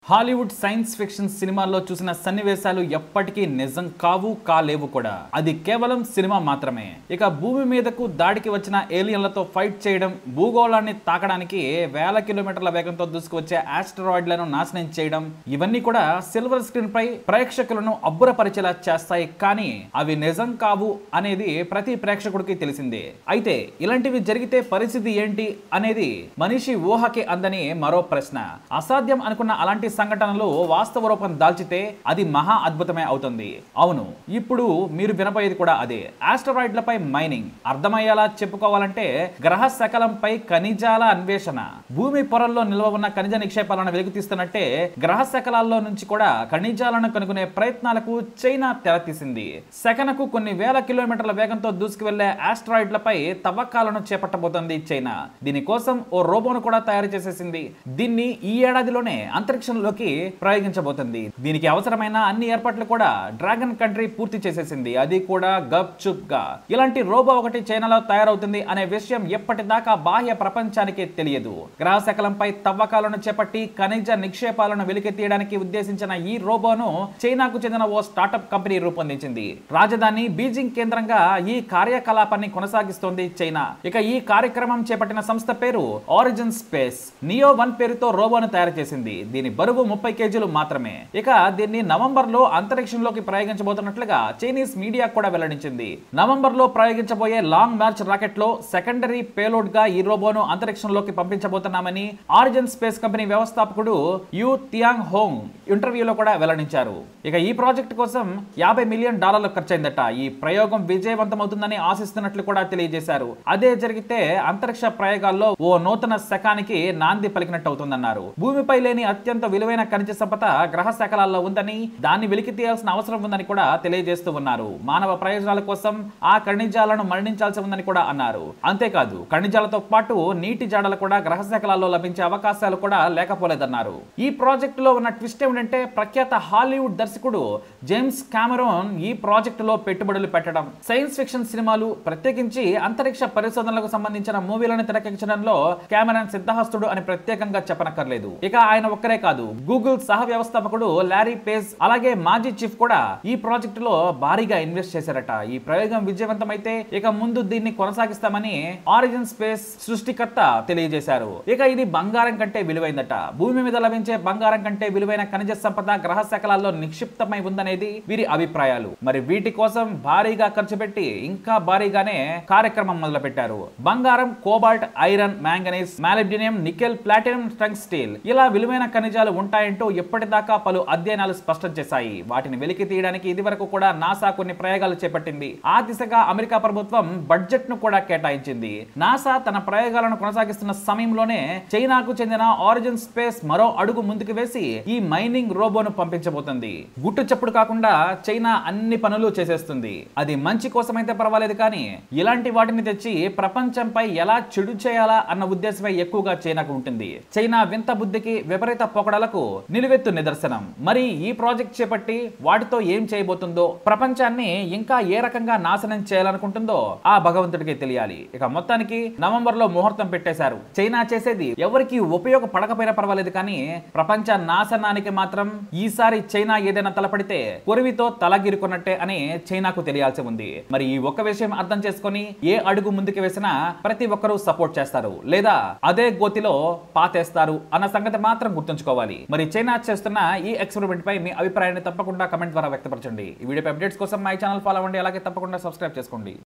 Hollywood science fiction సినిమాల్లో చూసిన సన్నివేశాలు ఎప్పటికీ నిజం కావు కాలేవు కూడా అది కేవలం సినిమా మాత్రమే ఇక భూమి మీదకు దాడికి వచ్చిన ఏలియన్లతో ఫైట్ చేయడం భూగోళాన్ని తాకడానికి వేల కిలోమీటర్ల వేగంతో దూసుకువచ్చే ఆస్టరాయిడ్లను నాశనం చేయడం ఇవన్నీ కూడా సిల్వర్ స్క్రీన్ పై ప్రేక్షకులను అబ్బురపరిచేలా చేస్తాయి కానీ అవి నిజం కావు అనేది ప్రతి ప్రేక్షకుడికి తెలిసిందే అయితే ఇలాంటివి జరిగితే పరిస్థితి ఏంటి అనేది మనిషి ఊహకి అందని మరో ప్రశ్న అసాధ్యం అనుకున్న అలాంటి సంఘటనలు వాస్తవ రూపం దాల్చితే అది మహా అద్భుతమే అవుతుంది అవును ఇప్పుడు మీరు వినపోయేది కూడా అదే ఆస్టరాయిడ్లపై మైనింగ్ అర్థమయ్యేలా చెప్పుకోవాలంటే గ్రహ శకలంపై ఖనిజాల అన్వేషణ భూమి పొరల్లో నిల్వ ఉన్న ఖనిజ నిక్షేపాలను వెలుగుతీస్తున్నట్టే గ్రహ శకలాల్లో నుంచి కూడా ఖనిజాలను కనుగొనే ప్రయత్నాలకు చైనా తెరతీసింది సెకనుకు కొన్ని వేల కిలోమీటర్ల వేగంతో దూసుకువెళ్లే ఆస్ట్రాయిడ్లపై తవ్వకాలను చేపట్టబోతోంది చైనా దీనికోసం ఓ రోబోను కూడా తయారు చేసేసింది దీన్ని ఈ ఏడాదిలోనే అంతరిక్షంలోకి ప్రయోగించబోతుంది దీనికి అవసరమైన అన్ని ఏర్పాట్లు కూడా డ్రాగన్ కంట్రీ పూర్తి చేసేసింది అది కూడా గప్ చుప్ గా ఇలాంటి రోబో ఒకటి చైనాలో తయారవుతుంది అనే విషయం ఎప్పటిదాకా బాహ్య ప్రపంచానికి తెలియదు గ్రహ శకలంపై తవ్వకాలను చేపట్టి ఖనిజ నిక్షేపాలను వెలికి తీయడానికి ఉద్దేశించిన ఈ రోబోను చైనాకు చెందిన ఓ స్టార్టప్ కంపెనీ రూపొందించింది రాజధాని బీజింగ్ కేంద్రంగా ఈ కార్యకలాపాన్ని కొనసాగిస్తోంది చైనా ఇక ఈ కార్యక్రమం చేపట్టిన సంస్థ పేరు ఆరిజిన్ స్పేస్ నియో వన్ పేరుతో రోబోను తయారు చేసింది దీని బరువు ముప్పై కేజీలు మాత్రమే ఇక దీన్ని నవంబర్ లో అంతరిక్షంలోకి ప్రయోగించబోతున్నట్లుగా చైనీస్ మీడియా కూడా వెల్లడించింది నవంబర్ లో ప్రయోగించబోయే లాంగ్ మార్చ్ రాకెట్ లో సెకండరీ పేలోడ్ గా ఈ రోబోను అంతరిక్షంలోకి పంపించబోతున్నామని ఆరిజిన్ స్పేస్ కంపెనీ వ్యవస్థాపకుడు యు టియాంగ్ హోంగ్ ఇంటర్వ్యూలో కూడా వెల్లడించారు ఇక ఈ ప్రాజెక్ట్ కోసం యాభై మిలియన్ డాలర్లు ఖర్చయిందట ఈ ప్రయోగం విజయవంతమవుతుందని ఆశిస్తున్నట్లు కూడా తెలియజేశారు అదే జరిగితే అంతరిక్ష ప్రయోగాల్లో ఓ నూతన శకానికి నాంది పలికినట్టు అవుతుందన్నారు భూమిపై లేని అత్యంత విలువైన ఖనిజ సంపద గ్రహ శకలాల్లో ఉందని దాన్ని వెలికి తీయాల్సిన అవసరం ఉందని కూడా తెలియజేస్తూ ఉన్నారు మానవ ప్రయోజనాల కోసం ఆ ఖనిజాలను మరణించాల్సి ఉందని కూడా అన్నారు అంతేకాదు ఖనిజాలతో పాటు నీటి జాడలు కూడా గ్రహ శకలాల్లో లభించే అవకాశాలు కూడా లేకపోలేదన్నారు ఈ ప్రాజెక్ట్ లో ఉన్న ట్విస్ట్ ఏమిటంటే ప్రఖ్యాత హాలీవుడ్ దర్శకుడు జేమ్స్ కామెరోన్ ఈ ప్రాజెక్ట్ లో పెట్టుబడులు పెట్టడం సైన్స్ ఫిక్షన్ సినిమాలు ప్రత్యేకించి అంతరిక్ష పరిశోధనలకు సంబంధించిన మూవీలను తెరకెక్కించడంలో కెమెరాన్ సిద్ధహస్తుడు అని ప్రత్యేకంగా చెప్పనక్కర్లేదు ఇక ఆయన ఒక్కరే కాదు గూగుల్ సహ వ్యవస్థాపకుడు లారీ పేజ్ అలాగే మాజీ చీఫ్ కూడా ఈ ప్రాజెక్ట్ లో భారీగా ఇన్వెస్ట్ చేశారట ఈ ప్రయోగం విజయవంతమైతే ఇక ముందు దీన్ని కొనసాగిస్తామని ఆరిజిన్ స్పేస్ సృష్టికర్త తెలియజేశారు ఇక ఇది బంగారం కంటే విలువైందట భూమి మీద లభించే బంగారం కంటే విలువైన ఖనిజ సంపద గ్రహ శకలాల్లో నిక్షిప్తమై ఉందనేది వీరి అభిప్రాయాలు మరి వీటి కోసం భారీగా ఖర్చు పెట్టి ఇంకా భారీగానే కార్యక్రమం మొదలు పెట్టారు బంగారం cobalt iron manganese molybdenum nickel platinum strong steel ఇలా విలువైన ఖనిజాలు ఉంటాయంటూ ఎప్పటిదాకా పలు అధ్యయనాలు స్పష్టం చేశాయి వాటిని వెలికి తీయడానికి ఇది వరకు కూడా నాసా కొన్ని ప్రయోగాలు చేపట్టింది ఆ దిశగా అమెరికా ప్రభుత్వం బడ్జెట్ ను కూడా కేటాయించింది నాసా తన ప్రయోగాలను కొనసాగిస్తున్న సమయంలోనే చైనాకు చెందిన ఆరిజిన్ స్పేస్ మరో అడుగు ముందుకు వేసి ఈ మైనింగ్ రోబోను పంపించబోతుంది గుట్టు చప్పుడు కాకుండా చైనా అన్ని పనులు చేసేస్తుంది అది మంచి కోసమైతే పర్వాలేదు కానీ ఇలాంటి వాటిని తెచ్చి ప్రపంచంపై ఎలా చెడు చేయాలా అన్న ఉద్దేశమే ఎక్కువగా చైనాకు ఉంటుంది చైనా వింత బుద్ధికి విపరీత పొగడలకు నిలువెత్తు నిదర్శనం మరి ఈ ప్రాజెక్ట్ చేపట్టి వాటితో ఏం చేయబోతుందో ప్రపంచాన్ని ఇంకా ఏ రకంగా నాశనం చేయాలనుకుంటుందో ఆ భగవంతుడికి తెలియాలి ఇక మొత్తానికి నవంబర్ లో ముహూర్తం పెట్టేశారు చైనా చేసేది ఎవరికి ఉపయోగపడకపోయినా పర్వాలేదు కానీ ప్రపంచ నాశనానికి మాత్రం ఈసారి చైనా ఏదైనా తలపడితే కొరివితో తలగిరుకున్నట్టే అని చైనాకు తెలియాల్సి ఉంది మరి ఈ ఒక్క విషయం అర్థం చేసుకొని ఏ అడుగు ముందుకు వేసినా ప్రతి ఒక్కరూ సపోర్ట్ చేస్తారు లేదా అదే గోతిలో పాతేస్తారు అన్న సంగతి మాత్రం గుర్తుంచుకోవాలి మరి చైనా చేస్తున్న ఈ ఎక్స్పెరిమెంట్ పై మీ అభిప్రాయాన్ని తప్పకుండా కమెంట్ ద్వారా వ్యక్తపరచండి ఈ వీడియో అప్డేట్స్ కోసం మై ఛానల్ ఫాలో అవ్వండి అలాగే తప్పకుండా సబ్స్క్రైబ్ చేసుకోండి